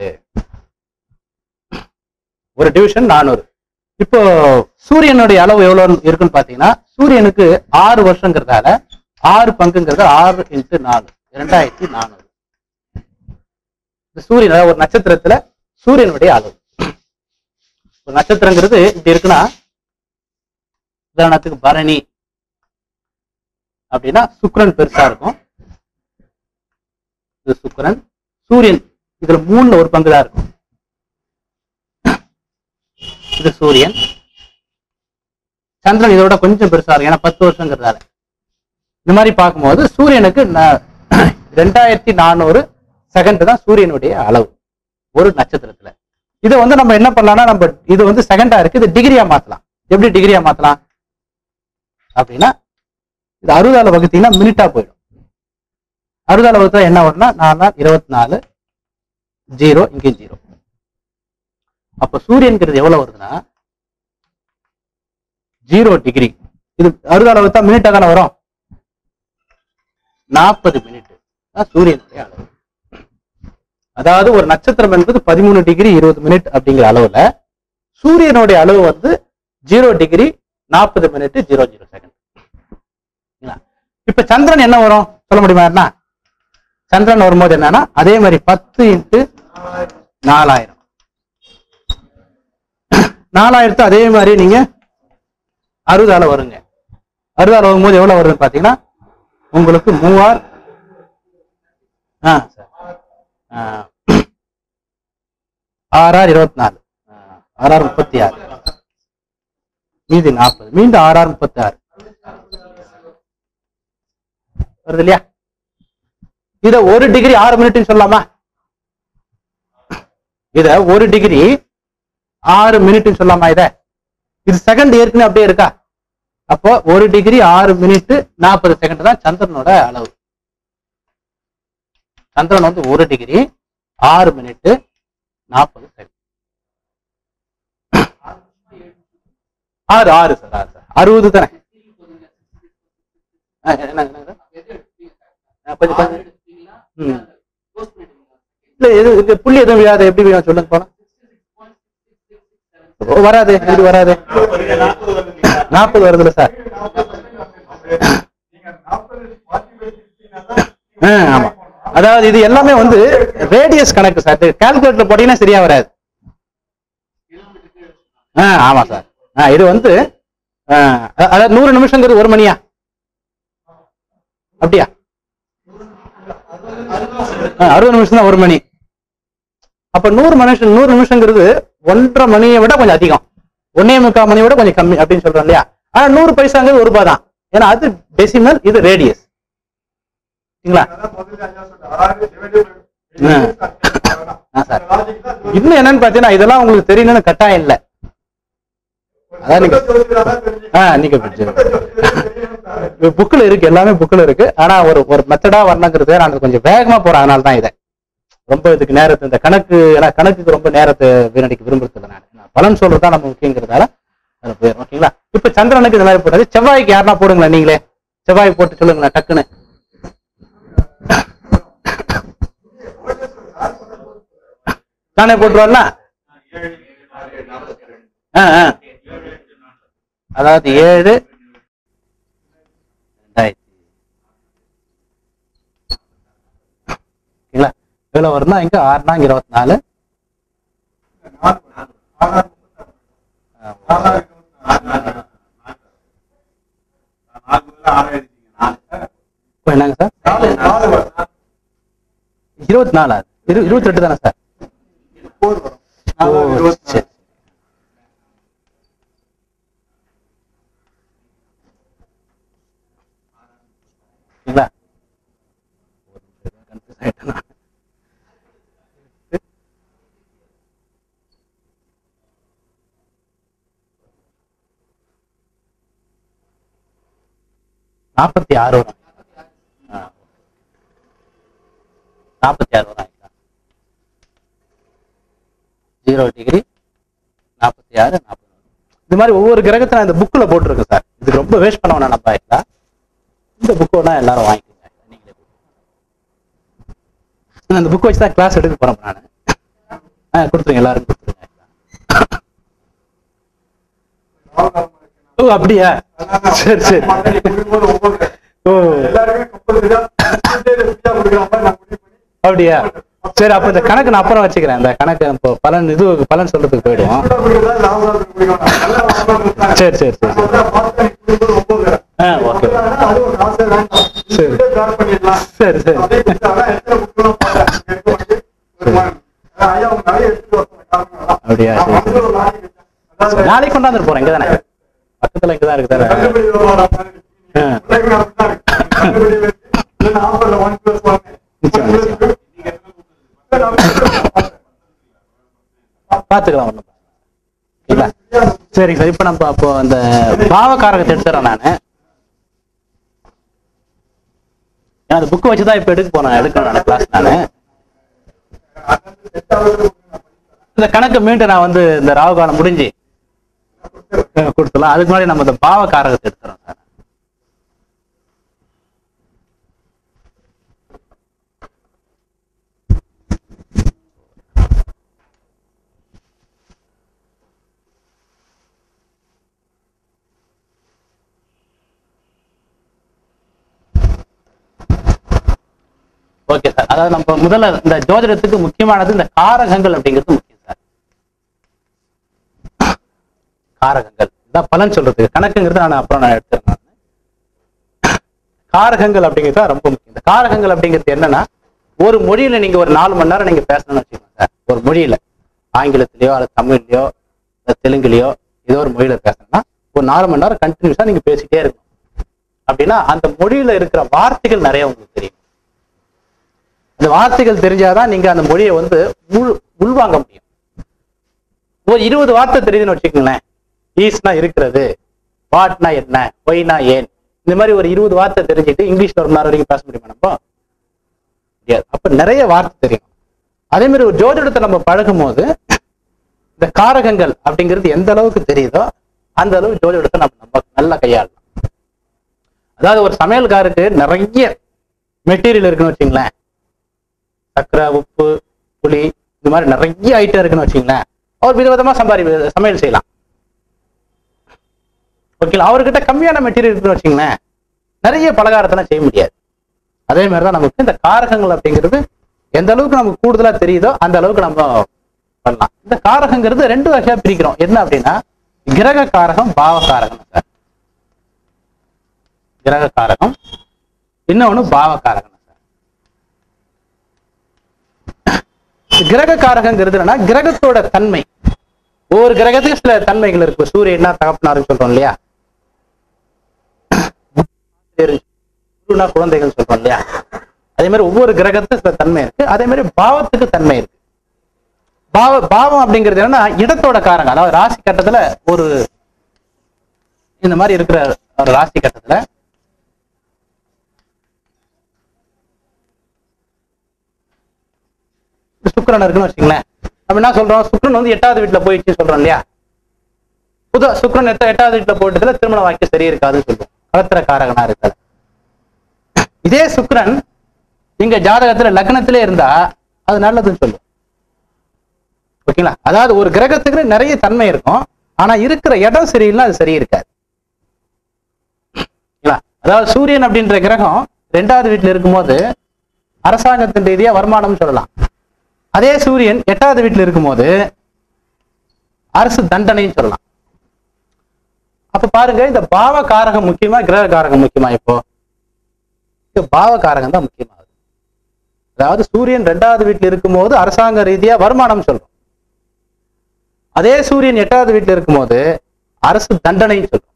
Speaker 2: ஒரு டிவிஷன் நானூறு இப்போ சூரியனுடைய அளவு எவ்வளவு இருக்குன்னு பாத்தீங்கன்னா சூரியனுக்கு ஆறு வருஷங்கிறதால ஆறு பங்குங்கிறது ஆறு இன்ட்டு நாலு இரண்டாயிரத்தி நானூறு இந்த சூரியன் அதாவது ஒரு நட்சத்திரத்துல சூரியனுடைய அளவு ஒரு நட்சத்திரங்கிறது இப்படி இருக்குன்னா உதாரணத்துக்கு பரணி அப்படின்னா சுக்கிரன் பெருசா இருக்கும் இது சுக்கிரன் சூரியன் இதுல மூணுல ஒரு பங்கு தான் இருக்கும் இது சூரியன் சந்திரன் இதோட கொஞ்சம் பெருசா இருக்கும் ஏன்னா பத்து வருஷங்கிறதால இந்த மாதிரி பார்க்கும்போது சூரியனுக்கு ந- ரெண்டாயிரத்தி நானூறு செகண்ட் தான் சூரியனுடைய அளவு ஒரு நட்சத்திரத்துல இதை வந்து நம்ம என்ன பண்ணலாம்னா நம்ம இது வந்து செகண்டா இருக்கு இது டிகிரியா மாத்தலாம் எப்படி டிகிரியா மாத்தலாம் அப்படின்னா இது அறுபதால வகுத்தீங்கன்னா மினிட்டா போயிடும் அறுபதால வகுத்தா என்ன வரும்னா நாலு நாள் இருபத்தி நாலு ஜீரோ இங்கேயும் ஜீரோ அப்ப சூரியன்கிறது எவ்வளவு வருதுன்னா ஜீரோ டிகிரி இது அறுபதால வகுத்தா மினிட்டா தானே வரும் நாற்பது மினிட் தான் சூரியனுடைய அளவு அதாவது ஒரு நட்சத்திரம் என்பது பதிமூணு டிகிரி இருபது மினிட் அப்படிங்கிற அளவுல சூரியனுடைய அளவு வந்து ஜீரோ டிகிரி நாற்பது மினிட் ஜீரோ ஜீரோ செகண்ட் இப்ப சந்திரன் என்ன வரும் சொல்ல முடியுமா என்ன சந்திரன் வரும்போது என்னன்னா அதே மாதிரி பத்து இன்ட்டு நாலாயிரம் நாலாயிரத்து அதே மாதிரி நீங்க அறுபதால வருங்க அறுபதால வரும்போது எவ்வளவு வருதுன்னு பாத்தீங்கன்னா உங்களுக்கு மூவார் ஆ சார் ஆ. ஆறார் இருபத்தி நாலு ஆறார் முப்பத்தி ஆறு மீதி நாற்பது மீண்டும் ஆறார் முப்பத்தி ஆறு வருது இல்லையா இத ஒரு டிகிரி ஆறு மினிட்னு சொல்லலாமா இத ஒரு டிகிரி ஆறு மினிட்னு சொல்லலாமா இத இது செகண்ட் ஏற்கனவே அப்படியே இருக்கா அப்போ ஒரு டிகிரி ஆறு மினிட் நாற்பது செகண்ட் தான் சந்திரனோட அளவு சந்திரன் வந்து ஒரு டிகிரி ஆறு மினிட் நாற்பது செகண்ட் ஆறு ஆறு சார் ஆறு சார் அறுபது தானே ஆ, என்னங்க, என்னங்க சார்? ஆ, கொஞ்சம் கொஞ்சம் ம். இல்ல எது இது புள்ளி எதுவும் விழாது எப்படி விழும் சொல்லுங்க போனா ஓ, வராது இது வராது நாற்பது வருதுல்ல சார்
Speaker 1: நீங்க நாற்பது மாற்றி வச்சிருக்கீங்கன்னா
Speaker 2: ஆ, ஆமா அதாவது இது எல்லாமே வந்து ரேடியஸ் கணக்கு சார் கால்குலேட்டர் போட்டீங்கன்னா சரியா வராது ஆ ஆமா சார் ஆ இது வந்து ஆ, அ- அதாவது நூறு நிமிஷங்கிறது ஒரு மணியா அப்படியா ஆ, அறுபது நிமிஷம் தான் ஒரு மணி அப்ப நூறு நிமிஷம் நூறு நிமிஷங்கிறது ஒன்றரை மணியை விட கொஞ்சம் அதிகம் ஒன்னே முக்கால் மணியை விட கொஞ்சம் கம்மி அப்படின்னு சொல்றோம் இல்லையா ஆனா நூறு பைசாங்கிறது ஒரு ரூபாய் தான் ஏன்னா அது டெசிமல் இது ரேடியஸ் சரிங்களா
Speaker 1: அதான் முதல்ல ஐயா சொன்னார். ஆறு divided by-
Speaker 2: ஆ. ஆ, சார்.
Speaker 1: இந்த logic தான் இது.
Speaker 2: இன்னும் என்னன்னு பாத்தீங்கன்னா இதெல்லாம் உங்களுக்கு தெரியணும்னு கட்டாயம் இல்ல அதான் நீங்க-
Speaker 1: ஜோதிடரா தான் தெரிஞ்சுக்கணும்.
Speaker 2: ஆ நீங்க பிடிச்சது
Speaker 1: ஜோதிடரா தெரியணும் சார்.
Speaker 2: புக்கில் இருக்கு எல்லாமே புக்கில் இருக்கு ஆனா ஒரு ஒரு மெத்தடா வரணுங்கிறது நான் கொஞ்சம் வேகமா போறேன் அதனால தான் இதை ரொம்ப இதுக்கு நேரத்தை இந்த கணக்கு ஏன்னா கணக்குக்கு ரொம்ப நேரத்தை வீணடிக்க விரும்புறது இல்லை நான் நான் பலன் சொல்றது தான் நம்ம முக்கியங்கிறதால அதில் போயிடும் ஓகேங்களா இப்ப சந்திரனுக்கு இந்த மாதிரி போட்டது செவ்வாய்க்கு யாருன்னா போடுங்களேன் நீங்களே செவ்வாய் போட்டு சொல்லுங்களேன் டக்குன்னு நானே போட்டு வரல ஆ ஆ அதாவது ஏழு ரெண்டாயிரத்தி ஓகேங்களா எவ்வளவு வரும்னா இங்க ஆறுனா இங்க இருபத்தி நாலு
Speaker 1: நாலு. ஆறாறு. ஆறாறு.
Speaker 2: இப்போ என்னங்க சார்
Speaker 1: நாலு, நாலு வரும்.
Speaker 2: இருபத்தி நாலா இரு இருபத்தி ரெண்டு தானே சார்
Speaker 1: போர் வரும்.
Speaker 2: ஓ
Speaker 1: நாலு, இருபத்தி
Speaker 2: சரி சரிங்களா ஒரு நிமிஷம் confuse ஆயிட்டேன் நான். நாற்பத்தி ஆறு வரும் ஆ. நாற்பத்தி ஆறு வரும் ஆயிட்டா ஜீரோ டிகிரி நாற்பத்தி ஆறு நாற்பது இது மாதிரி ஒவ்வொரு கிரகத்தை நான் இந்த புக்கில் போட்டிருக்கேன் சார் இது ரொம்ப வேஸ்ட் பண்ண வேணாம் நம்ம ஆயிட்டா இந்த புக்கு வேணா எல்லாரும் வாங்கிக்கோங்க நீங்களே நான் அந்த புக் வச்சு தான் கிளாஸ் எடுக்க போறேன் நான் ஆ கொடுத்துருங்க எல்லாரும் கொடுத்துருங்க
Speaker 1: நாலு நாள் மணிக்கு.
Speaker 2: ஓ அப்படியா
Speaker 1: அதனால
Speaker 2: சரி சரி
Speaker 1: மண்டலி குடிக்கும்போது ஒவ்வொரு
Speaker 2: ஓ
Speaker 1: எல்லாருமே கப்பல் விழா விழா கொடுக்குற மாதிரி நான் முடிவு பண்ணி
Speaker 2: அப்படியா சரி அப்ப இந்த கணக்கு நான் அப்புறம் வச்சுக்கிறேன் இந்த கணக்கு இப்போ பலன் இது பலன் சொல்றதுக்கு போயிடுவோம்
Speaker 1: கூட பிடிக்கல, லாபம் பிடிக்கணும். நல்லா லாபம் இருக்காங்க.
Speaker 2: சரி சரி சரி
Speaker 1: நம்ம வந்து பார்த்து கொடுக்குறது ஒன்பது.
Speaker 2: ஆ ஓகே
Speaker 1: அது ஒரு காசே வேண்டாம்.
Speaker 2: சரி.
Speaker 1: இப்படியே பேர் பண்ணிடலாம்.
Speaker 2: சரி சரி
Speaker 1: அப்படியே கொடுத்தாங்க, எத்தனை புத்தகம் பார்த்தேன். எடுத்து வந்து ஒரு மாதிரி. அதான் ஐயா, உங்க நிறைய எடுத்துட்டு வர சொன்ன காரணம்
Speaker 2: அப்படியா?
Speaker 1: நான்
Speaker 2: சரி,
Speaker 1: வந்து ஒரு நாளைக்கு வச்சேன். அதாவது
Speaker 2: நாளைக்கு கொண்டாந்து போறேன் இங்க தானே பக்கத்துல இங்க தான் இருக்கு தானே
Speaker 1: கண்டுபிடி வியாபாரம் மாதிரி.
Speaker 2: ஆ.
Speaker 1: பிள்ளைங்க அப்படித்தான் இருக்கு. கண்டுபிடி வச்சு, இல்லைன்னா ஆஃபர்ல one plus one.
Speaker 2: நிச்சயம்,
Speaker 1: one plus two. இல்ல, நான் பார்த்தேன்.
Speaker 2: பாத்துக்கலாம் ஒண்ணும் இல்ல சரிங்க சார் இப்ப நம்ம அப்போ அந்த பாவகாரகத்தை எடுத்துறேன் நானு ஏன்னா அந்த புக்கு வச்சுதான் இப்ப எடுக்க போறேன் எடுக்கணும் நான் கிளாஸ் நானு இந்த கணக்கு மீண்டும் நான் வந்து இந்த ராகு காலம் முடிஞ்சு அஹ், கொடுத்துடலாம் அதுக்கு முன்னாடி நம்ம இந்த பாவ காரகத்தை எடுத்துறோம் சார் ஓகே சார் அதாவது நம்ம முதல்ல இந்த ஜோதிடத்துக்கு முக்கியமானது இந்த காரகங்கள் அப்படிங்கிறது முக்கியம் சார் காரகங்கள் இதான் பலன் சொல்றதுக்கு கணக்குங்கிறது நான் அப்புறம் நான் எடுத்துறேன் நான் காரகங்கள் அப்படிங்கிறது தான் ரொம்ப முக்கியம் இந்த காரகங்கள் அப்படிங்கிறது என்னன்னா ஒரு மொழியில நீங்க ஒரு நாலு மணி நேரம் நீங்க பேசணும்னு வச்சுக்கோங்க சார் ஒரு மொழியில ஆங்கிலத்திலயோ அல்லது தமிழ்லயோ அல்லது தெலுங்குலயோ ஏதோ ஒரு மொழியில பேசணும்னா ஒரு நாலு மணி நேரம் கண்டினியூஸா நீங்க பேசிட்டே இருக்கணும் அப்படின்னா அந்த மொழியில இருக்கிற வார்த்தைகள் நிறைய உங்களுக்கு தெரியும் அந்த வார்த்தைகள் தெரிஞ்சாதான் நீங்க அந்த மொழியை வந்து உள் உள்வாங்க முடியும் ஒரு இருபது வார்த்தை தெரியுதுன்னு வச்சுக்கோங்களேன் ஈஸ்னா இருக்கிறது வாட்னா என்ன ஒய்னா ஏன் இந்த மாதிரி ஒரு இருபது வார்த்தை தெரிஞ்சுட்டு இங்கிலீஷ்ல ஒரு மணி நேரம் வரைக்கும் பேச முடியுமா நம்ம முடியாது அப்ப நிறைய வார்த்தை தெரியும் அதே மாதிரி ஒரு ஜோதிடத்தை நம்ம பழகும் போது இந்த காரகங்கள் அப்படிங்கிறது எந்த அளவுக்கு தெரியுதோ அந்த அளவு ஜோதிடத்தை நம்ம நம்ம நல்லா கையாளலாம் அதாவது ஒரு சமையல்காருக்கு நிறைய மெட்டீரியல் இருக்குன்னு வச்சுங்களேன் சர்க்கரை உப்பு புளி இந்த மாதிரி நிறைய ஐட்டம் இருக்குன்னு வச்சுங்களேன் அவர் விதவிதமா சம்பாதி சமையல் செய்யலாம் ஓகேங்களா அவர்கிட்ட கம்மியான மெட்டீரியல் இருக்குன்னு வச்சுங்களேன் நிறைய பலகாரத்தெல்லாம் செய்ய முடியாது அதே மாதிரி தான் நமக்கு இந்த காரகங்கள் அப்படிங்கிறது எந்த அளவுக்கு நமக்கு கூடுதலா தெரியுதோ அந்த அளவுக்கு நம்ம பண்ணலாம் இந்த காரகங்கிறது ரெண்டு வகையா பிரிக்கிறோம் என்ன அப்படின்னா கிரக காரகம் பாவ காரகம் சார் கிரக காரகம் இன்னொன்னு பாவ காரகம் சார் கிரக காரகங்கிறது என்னன்னா கிரகத்தோட தன்மை ஒவ்வொரு கிரகத்துக்கு சில தன்மைகள் இருக்கு சூரியன்னா தகப்பனாருன்னு சொல்றோம் இல்லையா குருனா குழந்தைகள் சொல்றோம் இல்லையா அதே மாதிரி ஒவ்வொரு கிரகத்துக்கு சில தன்மை இருக்கு அதே மாதிரி பாவத்துக்கு தன்மை இருக்கு பாவ பாவம் அப்படிங்கிறது என்னன்னா இடத்தோட காரங்க அதாவது ராசி கட்டத்துல ஒரு இந்த மாதிரி இருக்கிற ஒரு ராசி கட்டத்துல சுக்கிரன் இருக்குன்னு வச்சுங்களேன் நம்ம என்ன சொல்றோம் சுக்கிரன் வந்து எட்டாவது வீட்டுல போயிடுச்சுன்னு சொல்றோம் இல்லையா புது சுக்கிரன் எட்ட எட்டாவது வீட்டுல போயிட்டதுல திருமண வாய்க்கு சரி இருக்காதுன்னு சொல்லுவோம் கலத்திர காரகனா இருக்காது இதே சுக்கிரன் நீங்க ஜாதகத்துல லக்னத்திலே இருந்தா அது நல்லதுன்னு சொல்லும் ஓகேங்களா அதாவது ஒரு கிரகத்துக்கு நிறைய தன்மை இருக்கும் ஆனா இருக்கிற இடம் சரியில்லைன்னா அது சரி இருக்காது ஓகேங்களா? அதாவது சூரியன் அப்படின்ற கிரகம் ரெண்டாவது வீட்டுல இருக்கும்போது அரசாங்கத்தின் ரீதியா வருமானம் சொல்லலாம் அதே சூரியன் எட்டாவது வீட்டுல இருக்கும்போது அரசு தண்டனைன்னு சொல்லலாம் அப்ப பாருங்க இந்த பாவ காரகம் முக்கியமா கிரக காரகம் முக்கியமா இப்போ இந்த பாவ காரகம் தான் முக்கியமாகுது அதாவது சூரியன் ரெண்டாவது வீட்டுல இருக்கும்போது அரசாங்க ரீதியா வருமானம் சொல்றோம் அதே சூரியன் எட்டாவது வீட்டுல இருக்கும்போது அரசு தண்டனைன்னு சொல்றோம்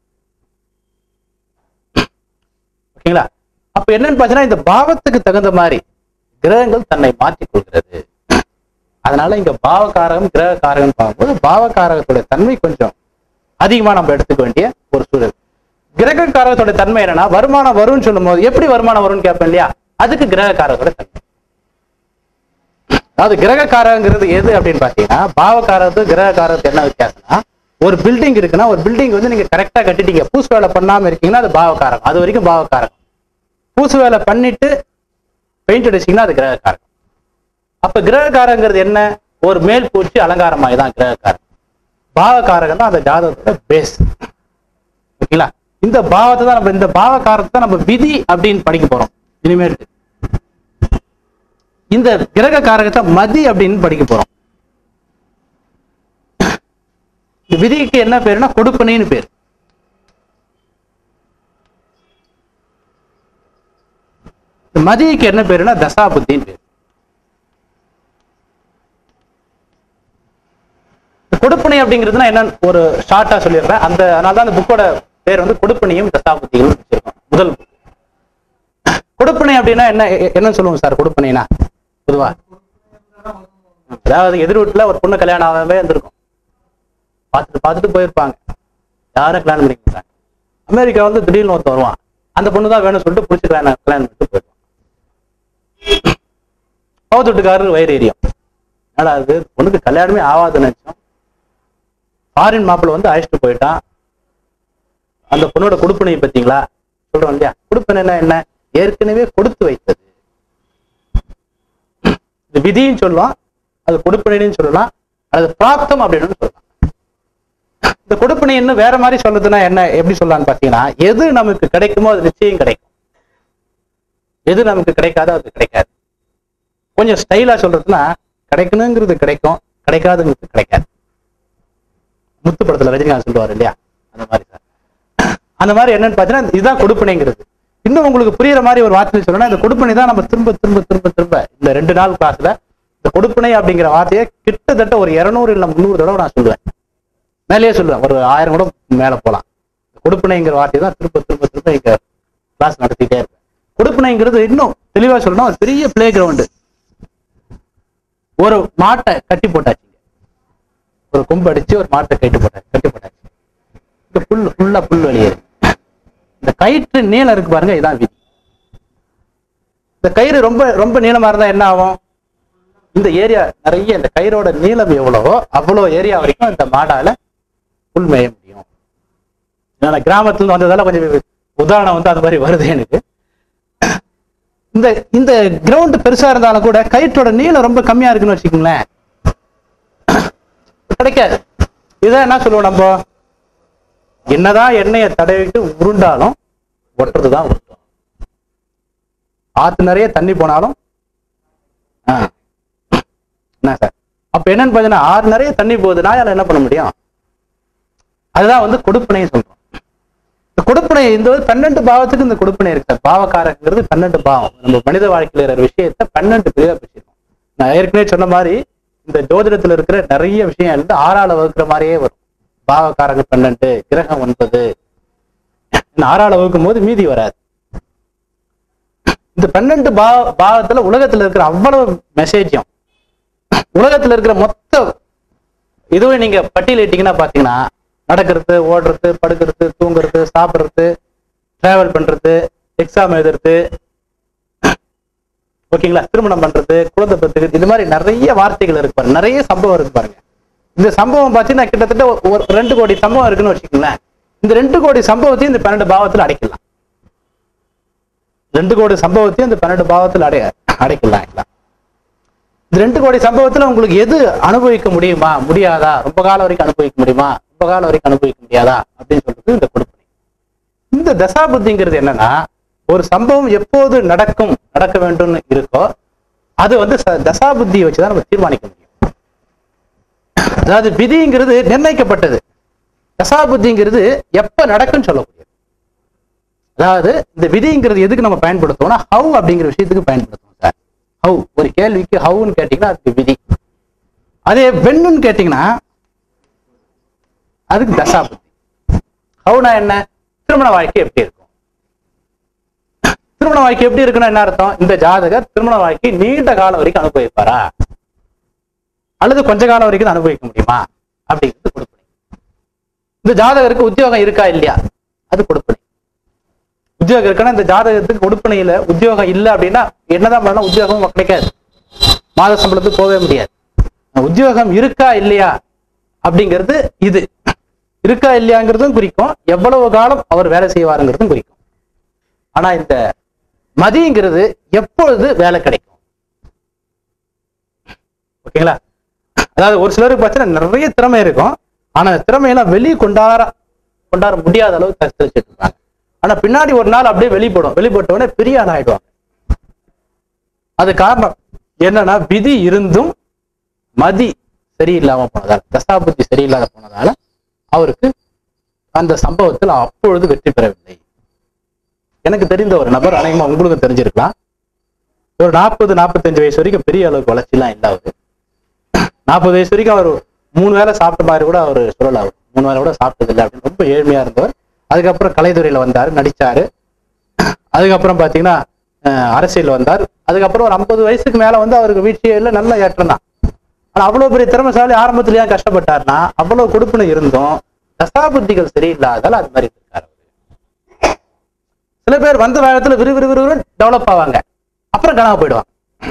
Speaker 2: ஓகேங்களா அப்ப என்னன்னு பாத்தீங்கன்னா இந்த பாவத்துக்கு தகுந்த மாதிரி கிரகங்கள் தன்னை மாற்றிக் கொள்கிறது அதனால இங்க பாவகாரகம் கிரக காரகம் பார்க்கும்போது பாவகாரகத்துடைய தன்மை கொஞ்சம் அதிகமா நம்ம எடுத்துக்க வேண்டிய ஒரு சூழல் கிரக காரகத்தோட தன்மை என்னன்னா வருமானம் வரும்னு சொல்லும் போது எப்படி வருமானம் வரும்னு கேட்பேன் இல்லையா அதுக்கு கிரக காரகத்தோட தன்மை அதாவது கிரக காரகங்கிறது எது அப்படின்னு பாத்தீங்கன்னா பாவ காரகத்து கிரக காரகத்து என்ன வித்தியாசம்னா ஒரு பில்டிங் இருக்குன்னா ஒரு பில்டிங் வந்து நீங்க கரெக்டா கட்டிட்டீங்க பூசு வேலை பண்ணாம இருக்கீங்கன்னா அது பாவ காரகம் அது வரைக்கும் பாவ காரகம் பூசு வேலை பண்ணிட்டு பெயிண்ட் அடிச்சீங்கன்னா அது கிரக காரகம் அப்ப கிரகக்காரங்கிறது என்ன ஒரு மேல் பூச்சி அலங்காரமாய் தான் கிரகக்காரன் பாவகாரகம் தான் அந்த ஜாதகத்தோட பேஸ் ஓகேங்களா இந்த பாவத்தை தான் நம்ம இந்த பாவகாரத்தை தான் நம்ம விதி அப்படின்னு படிக்க போறோம் இனிமேட்டு இந்த கிரக காரகத்தை மதி அப்படின்னு படிக்க போறோம் இந்த விதிக்கு என்ன பேருன்னா கொடுப்பனைன்னு பேர் இந்த மதிக்கு என்ன பேருன்னா தசாபுத்தின்னு பேர் இந்த கொடுப்பனை அப்படிங்கிறதுனா என்னன்னு ஒரு ஷார்ட்டா சொல்லிடுறேன் அந்த அதனால தான் அந்த புக்கோட பேர் வந்து கொடுப்பனையும் தசாபுத்தியும் வச்சிருக்கோம் முதல் book. கொடுப்பனை அப்படின்னா என்ன எ- என்னன்னு சொல்லுவோம் சார் கொடுப்பனைனா பொதுவா அதாவது எதிர் வீட்டுல ஒரு பொண்ணு கல்யாணம் ஆகவே இருந்திருக்கும் பார்த்துட்டு பார்த்துட்டு போயிருப்பாங்க யாரும் கல்யாணம் பண்ணிக்க மாட்டாங்க அமெரிக்கா வந்து திடீர்னு ஒருத்தன் வருவான் அந்த பொண்ணு தான் வேணும்னு சொல்லிட்டு பிடிச்சி கல்யாணம் கல்யாணம் பண்ணிட்டு போயிடுவான் பக்கத்து வீட்டுக்காரருக்கு வயிறு எரியும் என்னடா அது பொண்ணுக்கு கல்யாணமே ஆகாதுன்னு நினைச்சோம் ஃபாரின் மாப்பிள்ளை வந்து அழைச்சிட்டு போயிட்டான் அந்த பொண்ணோட கொடுப்பனை பார்த்தீங்களா சொல்றோம் இல்லையா கொடுப்பனைன்னா என்ன ஏற்கனவே கொடுத்து வைத்தது இது விதின்னு சொல்லலாம் அது கொடுப்பனைன்னு சொல்லலாம் அது பிராப்தம் அப்படின்னு சொல்லலாம் இந்த கொடுப்பனை இன்னும் வேற மாதிரி சொல்றதுன்னா என்ன எப்படி சொல்லலாம்னு பாத்தீங்கன்னா எது நமக்கு கிடைக்குமோ அது நிச்சயம் கிடைக்கும் எது நமக்கு கிடைக்காதோ அது கிடைக்காது கொஞ்சம் ஸ்டைலா சொல்றதுன்னா கிடைக்கணுங்கிறது கிடைக்கும் கிடைக்காதுங்கிறது கிடைக்காது முத்து படத்துல ரஜினிகாந்த் சொல்லுவார் இல்லையா அந்த மாதிரி சார் அந்த மாதிரி என்னன்னு பாத்தீங்கன்னா இதுதான் கொடுப்பனைங்கிறது இன்னும் உங்களுக்கு புரியுற மாதிரி ஒரு வார்த்தை சொல்லணும்னா இந்த கொடுப்பனை தான் நம்ம திரும்ப திரும்ப திரும்ப திரும்ப இந்த ரெண்டு நாள் கிளாஸ்ல இந்த கொடுப்பனை அப்படிங்கிற வார்த்தையை கிட்டத்தட்ட ஒரு இருநூறு இல்ல முந்நூறு தடவை நான் சொல்லுவேன் மேலேயே சொல்லுவேன் ஒரு ஆயிரம் கூட மேல போலாம் இந்த கொடுப்பனைங்கிற வார்த்தையை தான் திரும்ப திரும்ப திரும்ப இங்க கிளாஸ் நடத்திட்டே இருப்பேன் கொடுப்பனைங்கிறது இன்னும் தெளிவா சொல்லணும் ஒரு பெரிய பிளே கிரவுண்டு ஒரு மாட்டை கட்டி போட்டாச்சு ஒரு கொம்பு அடிச்சு ஒரு மாட்டை கட்டி போட்டாச்சு கட்டி போட்டாச்சு இந்த புல் ஃபுல்லா புல் வெளியேறு இந்த கயிற்று நீளம் இருக்கு பாருங்க இதான் விதி இந்த கயிறு ரொம்ப ரொம்ப நீளமா இருந்தா என்ன ஆகும் இந்த ஏரியா நிறைய இந்த கயிறோட நீளம் எவ்வளவோ அவ்வளோ ஏரியா வரைக்கும் இந்த மாடால புல் மேய முடியும் நான் கிராமத்துல இருந்து வந்ததால கொஞ்சம் உதாரணம் வந்து அது மாதிரி வருது எனக்கு இந்த இந்த கிரவுண்ட் பெருசா இருந்தாலும் கூட கயிற்றோட நீளம் ரொம்ப கம்மியா இருக்குன்னு வச்சுக்கோங்களேன் கிடைக்காது இதான் என்ன சொல்லுவோம் நம்ம என்னதான் எண்ணெயை தடவிட்டு உருண்டாலும் ஒட்டுறதுதான் ஒட்டும் ஆத்து நிறைய தண்ணி போனாலும் ஆ. என்ன சார் அப்ப என்னன்னு பாத்தீங்கன்னா ஆறு நிறைய தண்ணி போகுது நாயால என்ன பண்ண முடியும் அதுதான் வந்து கொடுப்பனை சொல்றோம் இந்த கொடுப்பனை இந்த ஒரு பன்னெண்டு பாவத்துக்கு இந்த கொடுப்பனை இருக்கு சார் பாவக்காரங்கிறது பன்னெண்டு பாவம் நம்ம மனித வாழ்க்கையில இருக்கிற விஷயத்த பன்னெண்டு பிரிவா பிரிச்சிருக்கோம் நான் ஏற்கனவே சொன்ன மாதிரி இந்த ஜோதிடத்துல இருக்கிற நிறைய விஷயம் வந்து ஆறால வகுக்கிற மாதிரியே வரும் பாவக்காரங்க பன்னெண்டு கிரகம் ஒன்பது இந்த ஆறால வகுக்கும் போது மீதி வராது இந்த பன்னெண்டு பாவ பாவத்துல உலகத்துல இருக்கிற அவ்வளவு மெசேஜும் உலகத்துல இருக்கிற மொத்த இதுவும் நீங்க பட்டியலிட்டீங்கன்னா பாத்தீங்கன்னா நடக்கிறது ஓடுறது படுக்கிறது தூங்குறது சாப்பிடுறது டிராவல் பண்றது எக்ஸாம் எழுதுறது ஓகேங்களா திருமணம் பண்றது குழந்தை பெற்றுக்கிறது இது மாதிரி நிறைய வார்த்தைகள் இருக்கு பாருங்க நிறைய சம்பவம் இருக்கு பாருங்க இந்த சம்பவம் பார்த்தீங்கன்னா கிட்டத்தட்ட ஒரு- ஒரு ரெண்டு கோடி சம்பவம் இருக்குன்னு வச்சுக்கோங்களேன் இந்த ரெண்டு கோடி சம்பவத்தையும் இந்த பன்னெண்டு பாவத்துல அடைக்கலாம் ரெண்டு கோடி சம்பவத்தையும் இந்த பன்னெண்டு பாவத்தில் அடைய அடைக்கலாம் இல்ல? இந்த ரெண்டு கோடி சம்பவத்துல உங்களுக்கு எது அனுபவிக்க முடியுமா முடியாதா ரொம்ப காலம் வரைக்கும் அனுபவிக்க முடியுமா ரொம்ப காலம் வரைக்கும் அனுபவிக்க முடியாதா அப்படின்னு சொல்றது இந்த கொடுப்பனை இந்த தசாபுத்திங்கிறது என்னன்னா ஒரு சம்பவம் எப்போது நடக்கும் நடக்க வேண்டும்னு இருக்கோ அது வந்து ச- தசாபுத்தியை வச்சுதான் நம்ம தீர்மானிக்க முடியும் அதாவது விதிங்கிறது நிர்ணயிக்கப்பட்டது தசாபுத்திங்கிறது எப்ப நடக்கும்னு சொல்லக்கூடியது அதாவது இந்த விதிங்கிறது எதுக்கு நம்ம பயன்படுத்துவோம்னா ஹவு அப்படிங்கிற விஷயத்துக்கு பயன்படுத்துவோம் சார் ஹவு ஒரு கேள்விக்கு ஹவுன்னு கேட்டீங்கன்னா அதுக்கு விதி அதே வெண்ணுன்னு கேட்டீங்கன்னா அதுக்கு தசாபுத்தி ஹவுனா என்ன திருமண வாழ்க்கை எப்படி இருக்கும் திருமண வாழ்க்கை எப்படி இருக்குன்னா என்ன அர்த்தம் இந்த ஜாதகர் திருமண வாழ்க்கை நீண்ட காலம் வரைக்கும் அனுபவிப்பாரா அல்லது கொஞ்ச காலம் வரைக்கும் தான் அனுபவிக்க முடியுமா அப்படிங்கிறது கொடுப்பனை இந்த ஜாதகருக்கு உத்தியோகம் இருக்கா இல்லையா அது கொடுப்பனை உத்தியோகம் இருக்குன்னா இந்த ஜாதகத்துக்கு கொடுப்பனையில உத்தியோகம் இல்லை அப்படின்னா என்னதான் பண்ணலாம் உத்தியோகம் கிடைக்காது மாத சம்பளத்துக்கு போகவே முடியாது உத்தியோகம் இருக்கா இல்லையா அப்படிங்கிறது இது இருக்கா இல்லையாங்கிறதும் குறிக்கும் எவ்வளவு காலம் அவர் வேலை செய்வாருங்கிறதும் குறிக்கும் ஆனா இந்த மதிங்கிறது எப்பொழுது வேலை கிடைக்கும் ஓகேங்களா அதாவது ஒரு சிலருக்கு பார்த்தீங்கன்னா நிறைய திறமை இருக்கும் ஆனா அந்த திறமையெல்லாம் வெளியே கொண்டாட கொண்டாட முடியாத அளவுக்கு கஷ்டம் வச்சுட்டு இருப்பாங்க ஆனா பின்னாடி ஒரு நாள் அப்படியே வெளிப்படும் வெளிப்பட்ட உடனே பெரிய ஆள் ஆயிடுவாங்க அது காரணம் என்னன்னா விதி இருந்தும் மதி சரியில்லாம போனதால தசாபுத்தி சரியில்லாத போனதால அவருக்கு அந்த சம்பவத்தில் அப்பொழுது வெற்றி பெறவில்லை எனக்கு தெரிந்த ஒரு நபர் அநேகமா உங்களுக்கு தெரிஞ்சிருக்கலாம் ஒரு நாற்பது நாற்பத்தஞ்சு வயசு வரைக்கும் பெரிய அளவுக்கு வளர்ச்சிலாம் இல்லை அவரு நாற்பது வயசு வரைக்கும் அவர் மூணு வேளை சாப்பிட்ட மாதிரி கூட அவர் சொல்லல அவர் மூணு வேளை கூட சாப்பிட்டது இல்லை அப்படின்னு ரொம்ப ஏழ்மையா இருந்தவர் அதுக்கப்புறம் கலைத்துறையில வந்தாரு நடிச்சாரு அதுக்கப்புறம் பாத்தீங்கன்னா அஹ், அரசியல் வந்தார் அதுக்கப்புறம் ஒரு ஐம்பது வயசுக்கு மேல வந்து அவருக்கு வீழ்ச்சியில நல்ல ஏற்றம் தான் ஆனா அவ்வளவு பெரிய திறமைசாலி ஆரம்பத்துல ஏன் கஷ்டப்பட்டாருன்னா அவ்வளவு கொடுப்புன்னு இருந்தும் தசாபுத்திகள் சரியில்லாதால அது மாதிரி இருக்காரு அவரு. சில பேர் வந்த வேகத்துல விறுவிறு விறுவிறு டெவலப் ஆவாங்க அப்புறம் கனவு போயிடுவாங்க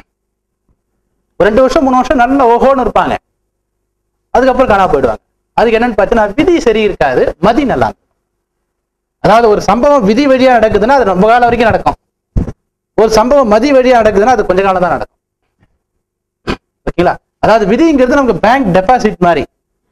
Speaker 2: ஒரு ரெண்டு வருஷம் மூணு வருஷம் நல்ல ஓஹோன்னு இருப்பாங்க அதுக்கப்புறம் காணாம போயிடுவாங்க அதுக்கு என்னன்னு பார்த்தீங்கன்னா விதி சரி இருக்காது மதி நல்லா இருக்கும். அதாவது ஒரு சம்பவம் விதி வழியா நடக்குதுன்னா அது ரொம்ப காலம் வரைக்கும் நடக்கும் ஒரு சம்பவம் மதி வழியா நடக்குதுன்னா அது கொஞ்ச காலம் தான் நடக்கும் ஓகேங்களா அதாவது விதிங்கிறது நமக்கு பேங்க் டெபாசிட் மாதிரி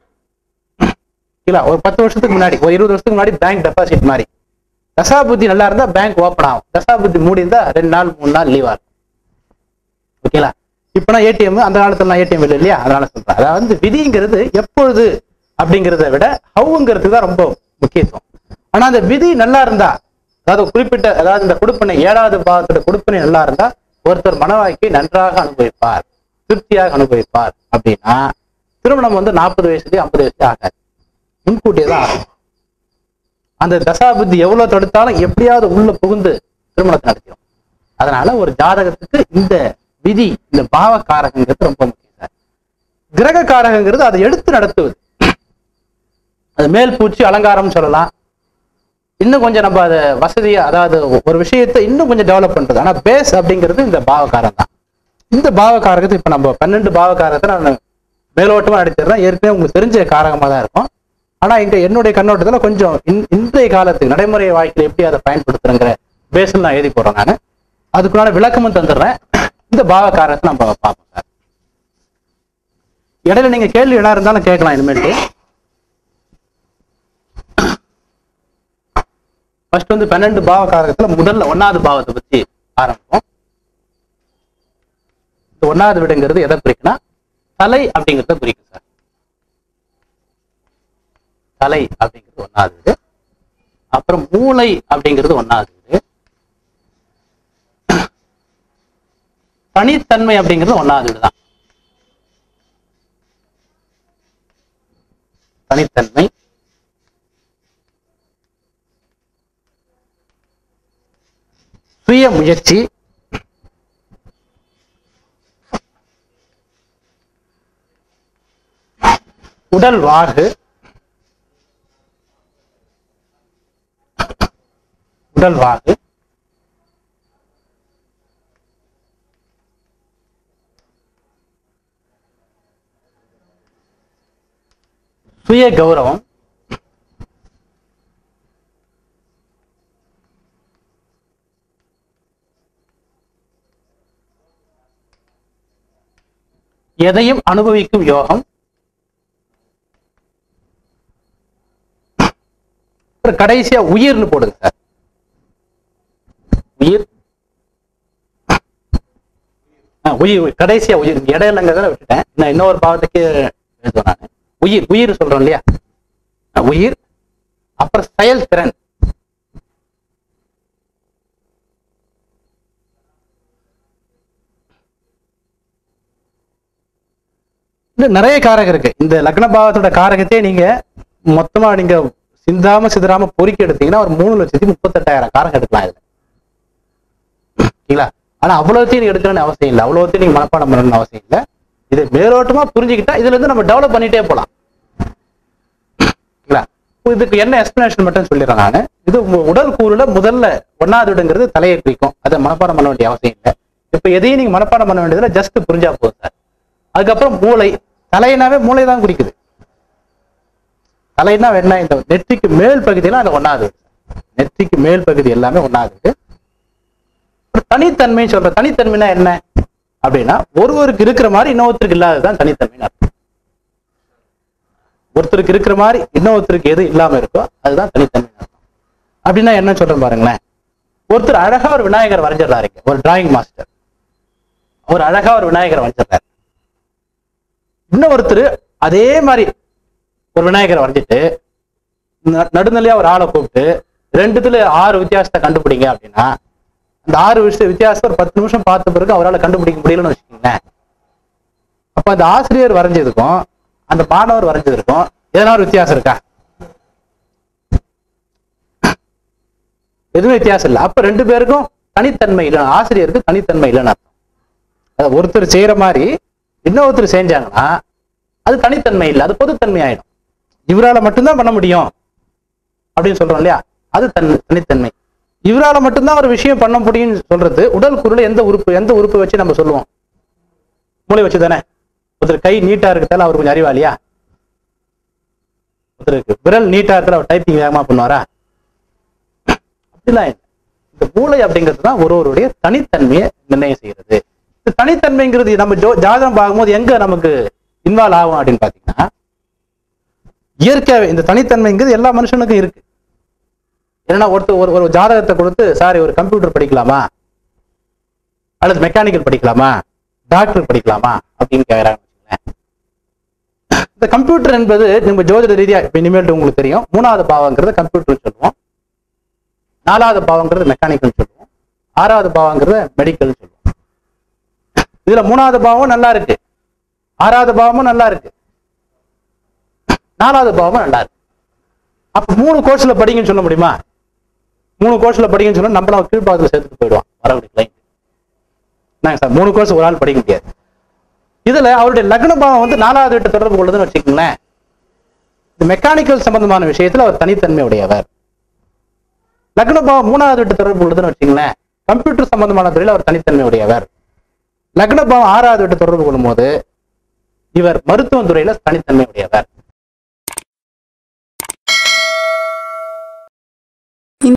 Speaker 2: ஓகேங்களா ஒரு பத்து வருஷத்துக்கு முன்னாடி ஒரு இருபது வருஷத்துக்கு முன்னாடி பேங்க் டெபாசிட் மாதிரி தசாபுத்தி நல்லா இருந்தா பேங்க் ஓப்பன் ஆகும் தசாபுத்தி மூடி இருந்தா ரெண்டு நாள் மூணு நாள் லீவ் ஆகும் ஓகேங்களா இப்பனா ஏடிஎம் அந்த காலத்துல ஏடிஎம் இல்லை இல்லையா அதனால சொல்றேன் அதாவது விதிங்கிறது எப்பொழுது அப்படிங்கிறத விட ஹவுங்கிறதுக்கு தான் ரொம்ப முக்கியத்துவம் ஆனா அந்த விதி நல்லா இருந்தா அதாவது குறிப்பிட்ட அதாவது இந்த கொடுப்பனை ஏழாவது பாவத்தோட கொடுப்பனை நல்லா இருந்தா ஒருத்தர் மன வாழ்க்கையை நன்றாக அனுபவிப்பார் திருப்தியாக அனுபவிப்பார் அப்படின்னா திருமணம் வந்து நாற்பது வயசுலயே ஐம்பது வயசுலயே ஆகாது முன்கூட்டியே தான் ஆகும் அந்த தசாபுத்தி எவ்வளவு தடுத்தாலும் எப்படியாவது உள்ள புகுந்து திருமணத்தை நடத்திடும் அதனால ஒரு ஜாதகத்துக்கு இந்த விதி இந்த பாவ காரகங்கிறது ரொம்ப முக்கியம் சார் கிரக காரகங்கிறது அதை எடுத்து நடத்துவது அது மேல் பூச்சி அலங்காரம் சொல்லலாம் இன்னும் கொஞ்சம் நம்ம அதை வசதியா அதாவது ஒரு விஷயத்தை இன்னும் கொஞ்சம் டெவலப் பண்றது ஆனா பேஸ் அப்படிங்கிறது இந்த பாவகாரம் தான் இந்த பாவகாரகத்தை இப்ப நம்ம பன்னெண்டு பாவகாரத்தை நான் மேலோட்டமா நடிச்சிடுறேன் ஏற்கனவே உங்களுக்கு தெரிஞ்ச காரகமா தான் இருக்கும் ஆனா இங்க என்னுடைய கண்ணோட்டத்துல கொஞ்சம் இன்- இன்றைய காலத்துக்கு நடைமுறை வாழ்க்கையில எப்படி அதை பயன்படுத்துறங்கிற பேஸில் நான் எழுதி போடுறேன் நான் அதுக்குள்ளான விளக்கமும் தந்துடுறேன் இந்த பாவகாரத்தை நம்ம பார்ப்போம் சார் இடையில நீங்க கேள்வி என்ன இருந்தாலும் கேட்கலாம் இனிமேட்டு ஃபர்ஸ்ட் வந்து பன்னெண்டு பாவகாரகத்துல முதல்ல ஒன்னாவது பாவத்தை பத்தி ஆரம்பிப்போம் இந்த ஒன்னாவது வீடுங்கிறது எதை குறிக்குன்னா தலை அப்படிங்கிறத குறிக்கும் சார் தலை அப்படிங்கிறது ஒன்னாவது வீடு அப்புறம் மூளை அப்படிங்கிறது ஒன்னாவது வீடு தனித்தன்மை அப்படிங்கிறது ஒன்னாவது வீடு தான் தனித்தன்மை சுய முயற்சி உடல் வாகு உடல் வாகு சுய கௌரவம் எதையும் அனுபவிக்கும் யோகம் அப்புறம் கடைசியா உயிர்னு போடுங்க சார் உயிர் ஆ, உயிர் உயிர். கடைசியா உயிர் இங்க இடையிலங்கிறத விட்டுட்டேன் நான் இன்னொரு பாவத்துக்கு எழுதுவேன் நான் உயிர் உயிர் சொல்றோம் இல்லையா ஆ, உயிர் அப்புறம் செயல்திறன் இன்னும் நிறைய காரகம் இருக்கு இந்த லக்ன பாவத்தோட காரகத்தையே நீங்க மொத்தமா நீங்க சிந்தாம சிதறாம பொறுக்கி எடுத்தீங்கன்னா ஒரு மூணு லட்சத்தி முப்பத்தெட்டாயிரம் காரகம் எடுக்கலாம் இதுல சரிங்களா ஆனா அவ்வளோத்தையும் நீங்க எடுக்கணும்னு அவசியம் இல்லை அவ்வளோத்தையும் நீங்க மனப்பாடம் பண்ணணும்னு அவசியம் இல்லை இதை மேலோட்டமா புரிஞ்சுக்கிட்டா இதுல இருந்து நம்ம டெவலப் பண்ணிட்டே போலாம் சரிங்களா இப்போ இதுக்கு என்ன எக்ஸ்பிளனேஷன் மட்டும் சொல்லிடுறேன் நான் இது உங்க உடல் கூறுல முதல்ல ஒன்னாவது இடங்கிறது தலையை குறிக்கும் அதை மனப்பாடம் பண்ண வேண்டிய அவசியம் இல்லை இப்போ எதையும் நீங்க மனப்பாடம் பண்ண வேண்டியதுல ஜஸ்ட் புரிஞ்சா போதும் சார் அதுக்கப்புறம் மூளை தலைனாவே மூளை தான் குறிக்குது தலைனா என்ன இந்த நெற்றிக்கு மேல் பகுதியெல்லாம் அது ஒன்னாவது நெற்றிக்கு மேல் பகுதி எல்லாமே ஒன்னாவது ஒரு தனித்தன்மை சொல்ற தனித்தன்மைனா என்ன அப்படின்னா ஒருவருக்கு இருக்கிற மாதிரி இன்னொருத்தருக்கு இல்லாததுதான் தனித்தன்மைன்னு அர்த்தம் ஒருத்தருக்கு இருக்கிற மாதிரி இன்னொருத்தருக்கு எது இல்லாம இருக்கோ அதுதான் தனித்தன்மை அர்த்தம் அப்படின்னா என்ன சொல்றேன் பாருங்களேன் ஒருத்தர் அழகா ஒரு விநாயகர் வரைஞ்சிடறாருங்க ஒரு டிராயிங் மாஸ்டர் அவர் அழகா ஒரு விநாயகரை வரைஞ்சிடுறாரு இன்னொருத்தர் அதே மாதிரி ஒரு விநாயகரை வரைஞ்சிட்டு ந- நடுநிலையா ஒரு ஆளை கூப்பிட்டு ரெண்டுத்துல ஆறு வித்தியாசத்தை கண்டுபிடிங்க அப்படின்னா அந்த ஆறு விஷயம் வித்தியாசம் ஒரு பத்து நிமிஷம் பார்த்த பிறகு அவரால் கண்டுபிடிக்க முடியலன்னு வச்சுக்கோங்களேன் அப்ப அந்த ஆசிரியர் வரைஞ்சதுக்கும் அந்த மாணவர் வரைஞ்சதுக்கும் எதனா ஒரு வித்தியாசம் இருக்கா எதுவும் வித்தியாசம் இல்லை அப்ப ரெண்டு பேருக்கும் தனித்தன்மை இல்லை ஆசிரியருக்கு தனித்தன்மை இல்லைன்னு அர்த்தம் அதாவது ஒருத்தர் செய்யற மாதிரி இன்னொருத்தர் செஞ்சாங்கன்னா அது தனித்தன்மை இல்லை அது பொதுத்தன்மை ஆயிடும் இவரால மட்டும்தான் பண்ண முடியும் அப்படின்னு சொல்றோம் இல்லையா அது தன் தனித்தன்மை இவரால மட்டும்தான் ஒரு விஷயம் பண்ண முடியும்னு சொல்றது உடல் குரல் எந்த உறுப்பு எந்த உறுப்பு வச்சு நம்ம சொல்லுவோம் மூளை வச்சு தானே ஒருத்தர் கை நீட்டா இருக்கிறதால அவர் கொஞ்சம் அறிவாளியா ஒருத்தருக்கு விரல் நீட்டா இருக்கிற அவர் டைப்பிங் வேகமா பண்ணுவாரா அப்படிலாம் இல்லை இந்த மூளை அப்படிங்கிறது தான் ஒருவருடைய தனித்தன்மையை நிர்ணயம் செய்யறது இந்த தனித்தன்மைங்கிறது நம்ம ஜோ ஜாதகம் பார்க்கும்போது எங்க நமக்கு இன்வால்வ் ஆகும் அப்படின்னு பாத்தீங்கன்னா இயற்கையாவே இந்த தனித்தன்மைங்கிறது எல்லா மனுஷனுக்கும் இருக்கு ஏன்னா ஒருத்தர் ஒரு ஒரு ஜாதகத்தை கொடுத்து சார் ஒரு கம்ப்யூட்டர் படிக்கலாமா அல்லது மெக்கானிக்கல் படிக்கலாமா டாக்டர் படிக்கலாமா அப்படின்னு கேட்கறாங்க வச்சுக்கோங்களேன். இந்த கம்ப்யூட்டர் என்பது நம்ம ஜோதிட ரீதியா இப்ப இனிமேல் உங்களுக்கு தெரியும் மூணாவது பாவங்கிறது கம்ப்யூட்டர் சொல்லுவோம் நாலாவது பாவங்கிறது மெக்கானிக்கல் சொல்லுவோம் ஆறாவது பாவங்கிறது மெடிக்கல் சொல்லுவோம் இதுல மூணாவது பாவம் நல்லா இருக்கு ஆறாவது பாவமும் நல்லா இருக்கு நாலாவது பாவமும் நல்லா இருக்கு அப்ப மூணு கோர்ஸ்ல படிங்கன்னு சொல்ல முடியுமா மூணு கோர்ஸ்ல படிங்கன்னு சொன்னா நம்மள கீழ்பாகத்துல சேர்த்துட்டு போயிடுவான் வரக்கூடிய கிளைண்ட் நாங்க சார் மூணு கோர்ஸ் ஒரு ஆள் படிக்க முடியாது இதுல அவருடைய லக்ன பாவம் வந்து நாலாவது வீட்டு தொடர்பு கொள்ளுதுன்னு வச்சுக்கோங்களேன் இந்த மெக்கானிக்கல் சம்பந்தமான விஷயத்துல அவர் தனித்தன்மை உடையவர் லக்ன பாவம் மூணாவது வீட்டு தொடர்பு கொள்ளுதுன்னு வச்சுக்கோங்களேன் கம்ப்யூட்டர் சம்பந்தமான துறையில் அவர் தனித்தன்மை உடையவர் லக்ன பாவம் ஆறாவது வீட்டு தொடர்பு கொள்ளும் போது இவர் மருத்துவ துறையில தனித்தன்மை உடையவர்